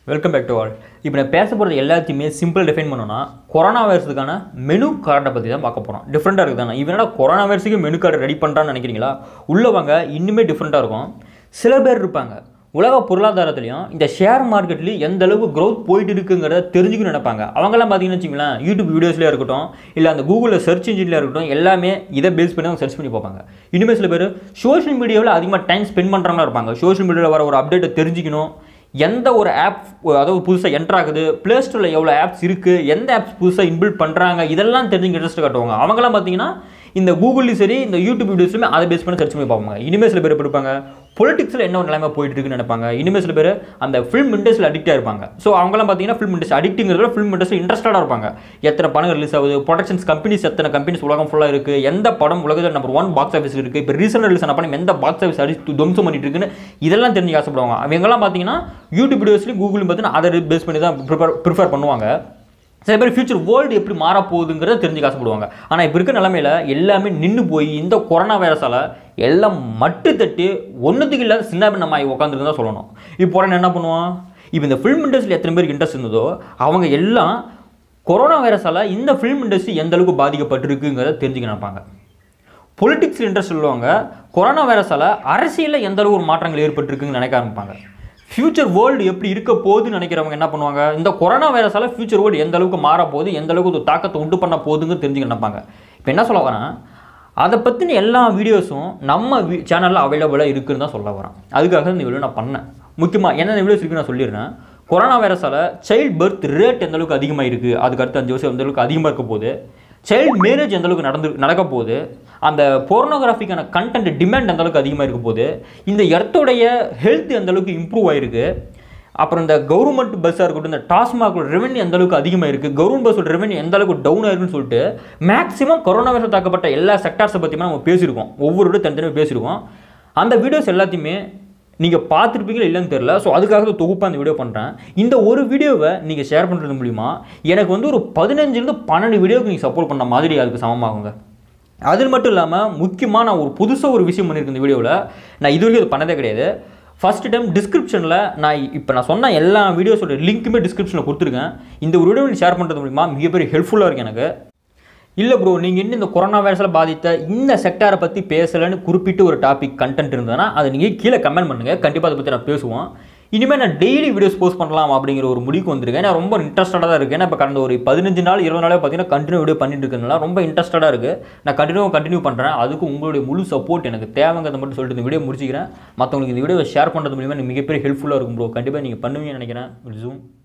welcome back to all இப்போ நான் பேச போகிறது எல்லாத்தையுமே சிம்பிள் டிஃபைன் பண்ணோன்னா கொரோனா வைரஸுக்கான மெனு கார்டை பற்றி தான் பார்க்க போகிறோம் டிஃப்ரெண்ட்டாக இருக்குது தானே இவனடா கொரோனா வைரஸுக்கு மெனு கார்டு ரெடி பண்ணுறான்னு நினைக்கிறீங்களா உள்ளவங்க இன்னுமே டிஃப்ரெண்ட்டாக இருக்கும் சில பேர் இருப்பாங்க உலக பொருளாதாரத்துலையும் இந்த ஷேர் மார்க்கெட்லேயும் எந்த அளவுக்கு growth போயிட்டு இருக்குங்கிறத தெரிஞ்சுக்கணும்னு நினைப்பாங்க அவங்கெல்லாம் பார்த்தீங்கன்னு வச்சுங்களேன் யூடியூப் வீடியோஸ்லேயே இருக்கட்டும் இல்லை அந்த கூகுளில் சர்ச் இன்ஜின்லேயே இருக்கட்டும் எல்லாமே இதை பேஸ் பண்ணி அவங்க சர்ச் பண்ணி பார்ப்பாங்க இனிமேல் சில பேர் சோஷியல் மீடியாவில் அதிகமாக டைம் ஸ்பெண்ட் பண்ணுறவங்களா இருப்பாங்க சோஷியல் மீடியாவில் வர ஒரு அப்டேட்டை தெரிஞ்சுக்கணும் எந்த ஒரு ஆப் அதாவது புதுசாக என்ட்ரு ஆகுது ப்ளே ஸ்டோரில் எவ்வளோ ஆப்ஸ் இருக்குது எந்த ஆப்ஸ் புதுசாக இன்பில்ட் பண்ணுறாங்க இதெல்லாம் தெரிஞ்சுக்க இன்ட்ரெஸ்ட் காட்டுவாங்க அவங்களாம் பார்த்தீங்கன்னா இந்த கூகுள்லையும் சரி இந்த யூடியூப் வீடியோஸ்லையுமே அதை பேஸ் பண்ணி சர்ச் பண்ணி பார்ப்பாங்க இனிமேல் சில பேர் எப்படி இருப்பாங்க பொலிட்டிக்ஸில் என்ன ஒரு நிலைமை போயிட்டு இருக்குன்னு நினைப்பாங்க இனிமேல் சில பேர் அந்த ஃபிலிம் இண்டஸ்ட்ரியில் அடிக்டாக இருப்பாங்க ஸோ அவங்களாம் பார்த்தீங்கன்னா ஃபிலிம் இண்டஸ்ட்ரி அடிக்ட்டுங்கிறத ஃபிலிம் இண்டஸ்ட்ரி இன்ட்ரெஸ்டடாக இருப்பாங்க எத்தனை படம் ரிலீஸ் ஆகுது ப்ரொடக்ஷன்ஸ் கம்பெனிஸ் எத்தனை கம்பெனிஸ் உலகம் ஃபுல்லாக இருக்குது எந்த படம் உலகத்தில் நம்பர் ஒன் பாக்ஸ் ஆஃபீஸ் இருக்குது இப்போ ரீசெண்ட் ரிலீஸ் ஆன படம் எந்த பாக்ஸ் ஆஃபீஸ் அடிச்சு துவம்சம் பண்ணிட்டு இருக்குன்னு இதெல்லாம் தெரிஞ்சு ஆசைப்படுவாங்க அவங்கெல்லாம் பார்த்தீங்கன்னா யூடியூப் வீடியோஸ்லையும் கூகுளும் பார்த்தீங்கன்னா அதை பேஸ் பண்ணி தான் ப்ரிப்பேர் ப்ரிஃபர் பண்ணுவாங்க சில பேர் ஃபியூச்சர் வேர்ல்டு எப்படி மாறப்போகுதுங்கிறத தெரிஞ்சுக்க ஆசைப்படுவாங்க ஆனால் இப்போ இருக்க நிலமையில எல்லாமே நின்று போய் இந்த கொரோனா வைரஸால் எல்லாம் மட்டு தட்டி ஒன்றுத்துக்கு இல்லாத சின்ன நம்ம உட்காந்துருக்கு தான் சொல்லணும் இப்போ உடனே என்ன பண்ணுவான் இப்போ இந்த ஃபிலிம் இண்டஸ்ட்ரியில் எத்தனை பேருக்கு இன்ட்ரெஸ்ட் இருந்ததோ அவங்க எல்லாம் கொரோனா வைரஸால் இந்த ஃபிலிம் இண்டஸ்ட்ரி எந்த அளவுக்கு பாதிக்கப்பட்டிருக்குங்கிறத தெரிஞ்சுக்க நினைப்பாங்க பொலிட்டிக்ஸ் இன்ட்ரெஸ்ட் உள்ளவங்க கொரோனா வைரஸால் அரசியலில் எந்த அளவு ஒரு மாற்றங்கள் ஏற்பட்டிருக்குன்னு நினைக்க ஆரம்பிப்பாங்க ஃபியூச்சர் வேர்ல்டு எப்படி இருக்க போகுதுன்னு நினைக்கிறவங்க என்ன பண்ணுவாங்க இந்த கொரோனா வைரஸால் ஃபியூச்சர் வேர்ல்டு எந்த அளவுக்கு மாற போகுது எந்த அளவுக்கு ஒரு தாக்கத்தை உண்டு பண்ண போகுதுன்னு தெரிஞ்சுக்க நினைப்பாங்க இப்போ என்ன சொல்ல வரேன் அதை பற்றின எல்லா வீடியோஸும் நம்ம வீ சேனலில் அவைலபிளாக இருக்குன்னு தான் சொல்ல வரேன் அதுக்காக இந்த வீடியோ நான் பண்ணேன் முக்கியமாக என்னென்ன வீடியோஸ் இருக்குன்னு நான் சொல்லிடுறேன் கொரோனா வைரஸால் சைல்ட் பர்த் ரேட் எந்த அளவுக்கு அதிகமாக இருக்குது அதுக்கு அடுத்த அஞ்சு வருஷம் எந்த அளவுக்கு அதிகமாக இருக்க போகுது சைல்டு மேரேஜ் எந்த அளவுக்கு நடந்து நடக்க போகுது அந்த போர்னோகிராஃபிக்கான கண்டென்ட் டிமாண்ட் எந்த அளவுக்கு அதிகமாக இருக்க போகுது இந்த இடத்துடைய ஹெல்த் எந்த அளவுக்கு இம்ப்ரூவ் ஆயிருக்கு அப்புறம் இந்த கவர்மெண்ட் பஸ்ஸாக இருக்கட்டும் இந்த டாஸ்மாகோட ரெவன்யூ எந்த அளவுக்கு அதிகமாக இருக்குது கவர்மெண்ட் பஸ்ஸோட ரெவன்யூ எந்த அளவுக்கு டவுன் ஆயிருக்குன்னு சொல்லிட்டு மேக்ஸிமம் கொரோனா வைரஸ் தாக்கப்பட்ட எல்லா செக்டார்ஸை பற்றியுமே நம்ம பேசியிருக்கோம் ஒவ்வொரு விட தனித்தனியாக பேசியிருக்கோம் அந்த வீடியோஸ் எல்லாத்தையுமே நீங்கள் பார்த்துருப்பீங்களா இல்லைன்னு தெரில ஸோ அதுக்காக தான் தொகுப்பாக அந்த வீடியோ பண்ணுறேன் இந்த ஒரு வீடியோவை நீங்கள் ஷேர் பண்ணுறது மூலிமா எனக்கு வந்து ஒரு பதினஞ்சுலேருந்து பன்னெண்டு வீடியோவுக்கு நீங்கள் சப்போர்ட் பண்ண மாதிரி அதுக்கு சமமாகுங்க அது மட்டும் இல்லாமல் முக்கியமாக நான் ஒரு புதுசாக ஒரு விஷயம் பண்ணியிருக்கேன் இந்த வீடியோவில் நான் இது வரைக்கும் இது பண்ணதே கிடையாது ஃபஸ்ட் டைம் டிஸ்கிரிப்ஷனில் நான் இப்போ நான் சொன்ன எல்லா வீடியோஸோட லிங்க்குமே டிஸ்கிரிப்ஷனில் கொடுத்துருக்கேன் இந்த ஒரு வீடியோ ஷேர் பண்ணுறது மூலிமா மிகப்பெரிய ஹெல்ப்ஃபுல்லாக இருக்குது எனக்கு இல்லை ப்ரோ நீங்கள் இன்னும் இந்த கொரோனா வைரஸில் பாதித்த இந்த செக்டாரை பற்றி பேசலைன்னு குறிப்பிட்டு ஒரு டாபிக் கண்டென்ட் இருந்ததுன்னா அதை நீங்கள் கீழே கமெண்ட் பண்ணுங்கள் கண்டிப்பாக அதை பற்றி நான் பேசுவோம் இனிமேல் நான் டெய்லி வீடியோஸ் போஸ்ட் பண்ணலாம் அப்படிங்கிற ஒரு முடிவுக்கு வந்திருக்கேன் நான் ரொம்ப இன்ட்ரெஸ்டடாக தான் இருக்கேன் இப்போ கடந்த ஒரு பதினஞ்சு நாள் இருபது நாளே பார்த்தீங்கன்னா கண்டினியூ வீடியோ பண்ணிட்டு இருக்கனால ரொம்ப இன்ட்ரெஸ்டடாக இருக்குது நான் கண்டினியூ கண்டினியூ பண்ணுறேன் அதுக்கு உங்களுடைய முழு சப்போர்ட் எனக்கு தேவைங்கிறத மட்டும் சொல்லிட்டு இந்த வீடியோ முடிச்சிக்கிறேன் மற்றவங்களுக்கு இந்த வீடியோவை ஷேர் பண்ணுறது மூலியமாக எனக்கு மிகப்பெரிய ஹெல்ப்ஃபுல்லாக இருக்கும் ப்ரோ கண்டிப்பாக நீங்கள் பண்ணுவீங்கன்னு நினைக்கிறேன் ஜூம்